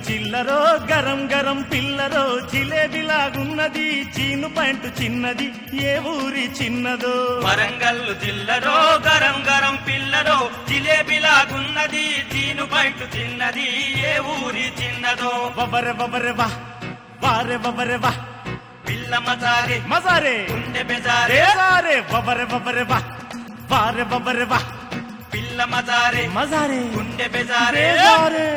చిల్లరో గరం గరం పిల్లరో జిలేబిలాగున్నది చీను పాయింట్ చిన్నది ఏ ఊరి చిన్నదో వరంగల్లు జిల్లలో గరం గరం పిల్లరో జిలేబిలాగున్నది తీను బయట చిన్నది ఏ ఊరి చిన్నదో బబరె బబరె వా వారె బబరె వా పిల్ల మజారే మజారే గుండె బెజారే రేసారే బబరె బబరె వా వారె బబరె వా పిల్ల మజారే మజారే గుండె బెజారే రేసారే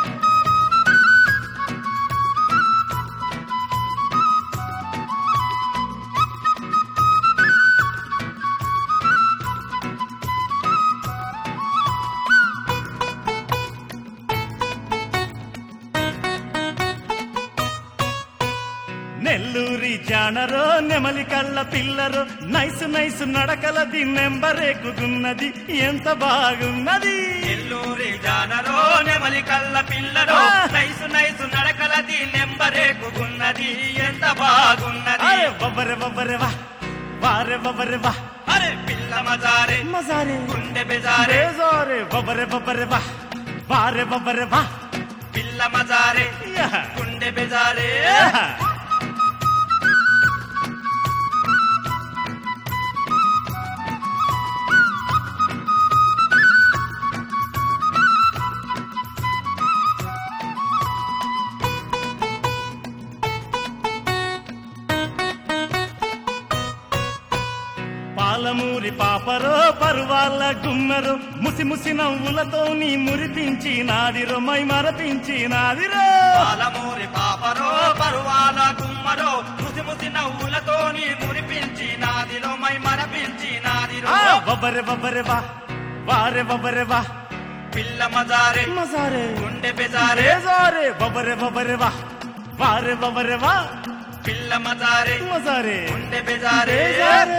నెల్లూరి జానరో నెమలి కళ్ళ పిల్లరో నైసు నైసు నడకలది నెంబరేకుతున్నది ఎంత బాగున్నది నెల్లూరి జానరో నెమలి కళ్ళ పిల్లరో ఆ! నైసు నైసు నడకలది నెంబరేకున్నది ఎంత బాగున్నది అరే బబరె బబరె వా వారె బబరె వా అరే పిల్ల మజారే మజారే గుండె బెజారే రేసారే బబరె బబరె వా వారె బబరె వా పిల్ల మజారే యా. గుండె బెజారే యా. పాలమూరి పాపరో పరువాళ్ళ గుమ్మరో ముసి ముసి నవ్వులతో నీ మురిపించి నాదిరో మై మరపించి నాదిరో పాలమూరి పాపరో పరువాల గుమ్మరో ముసి ముసి నవ్వులతోని మురిపించి నాదిలో మై మరపించి నాదిలో ఆ, బబరె బబరె వా వారె బబరె వా పిల్ల మజారే మజారే గుండె బెజారే రేసారే బబరె బబరె వా వారె బబరె వా పిల్ల మజారే మజారే గుండె బెజారే రేసారే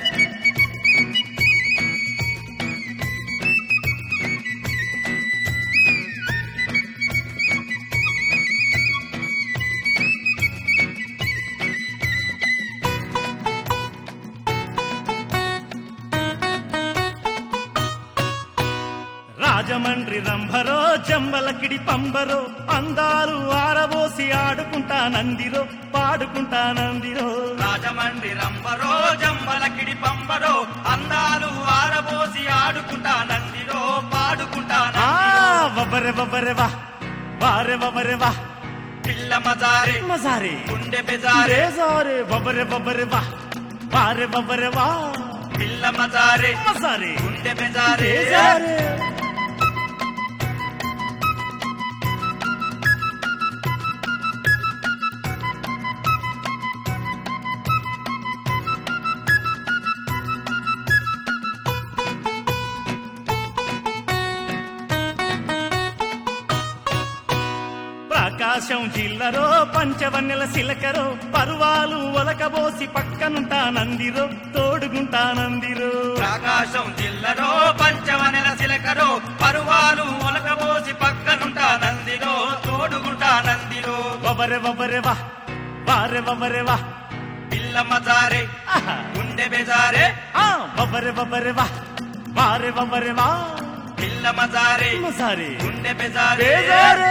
రాజమండ్రి రంభరో జంబలకిడి పంబరో అందాలు ఆరబోసి ఆడుకుంటా నందిరో పాడుకుంటా నందిరో రాజమండ్రి రంబరో జంబలకిడి పంబరో అందాలు ఆరబోసి ఆడుకుంటా నందిలో పాడుకుంటా ఆ నందిలో బబరె బబరె వా వారె బబరె వా పిల్ల మజారే మజారే గుండె బెజారే రేసారే బబరె బబరె వా వారె బబరె వా పిల్ల మజారే మజారే గుండె బెజారే రేసారే ప్రకాశం జిల్లరో పంచవన్నెల సిలకరో పరువాలు ఒలకబోసి పక్కనుంటా నందిరో తోడుగుంటా నందిరో ప్రకాశం జిల్లలో పంచవనెల సిలకరో పరువాలు మొలకబోసి పక్కనుంటా నందిలో తోడుగుంటా నందిలో బబరె బబరె వా వారె బబరె వా పిల్ల మజారే ఆహా. గుండె బెజారే ఆ బబరె బబరె వా వారె బబరె వా పిల్ల మజారే మజారే గుండె బెజారే రేసారే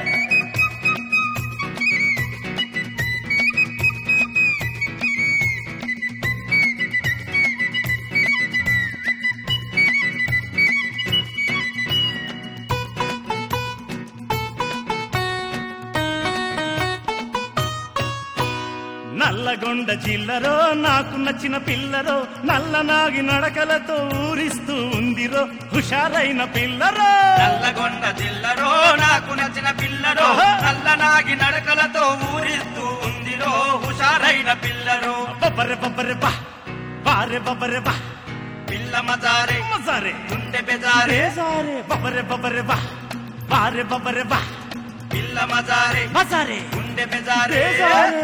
నల్లగొండ జిల్లరో నాకు నచ్చిన పిల్లరో నల్ల నాగి నడకలతో ఊరిస్తూ ఉందిరో హుషారైన పిల్లరో నల్లగొండ జిల్లలో నాకు నచ్చిన పిల్లరో ఆహా. నల్లనాగి నడకలతో ఊరిస్తూ ఉందిరో హుషారైన పిల్లరో బబ్బరె బబ్బరె బా బారె బబ్బరె బా పిల్ల మజారే మజారే గుండె బెజారే రేసారే బబ్బరె బబ్బరె బా బారె బబ్బరె బా పిల్ల మజారే మజారే గుండె బెజారే రేసారే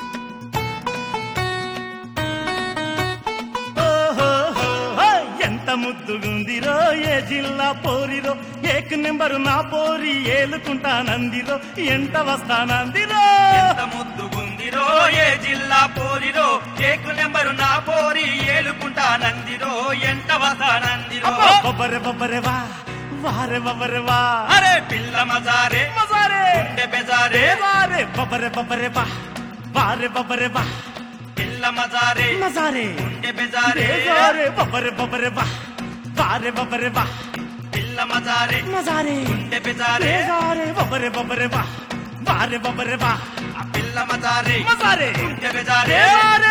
ఓహో ఎంత ముద్దుగుందిరో ఏ జిల్లా పోరిరో ఏక్ నెంబరు నా పోరి ఏలుకుంటానందిరో ఎంట వస్తానందిరో ఎంత ముద్దుగుందిరో ఏ జిల్లా పోరిరో ఏకు నెంబరు నా పోరి ఏలుకుంటా నందిరో ఎంట వసానందిరో బొబ్బరె బొబ్బరె వా వారె బొబ్బరె వా అరే పిల్ల మజారే మజారే గుండె బెజారే వారే బొబ్బరె బొబ్బరె వా వారె బొబ్బరె వా పిల్ల మజారే మజారే గుండె బెజారే వారే బొబ్బరె బొబ్బరె వా వారె బొబ్బరె వా పిల్ల మజారే మజారే గుండె బెజారే వారే బొబ్బరె బొబ్బరె వా వారె బొబ్బరె వా ఆ పిల్ల మజారే మజారే గుండె బెజారే వారే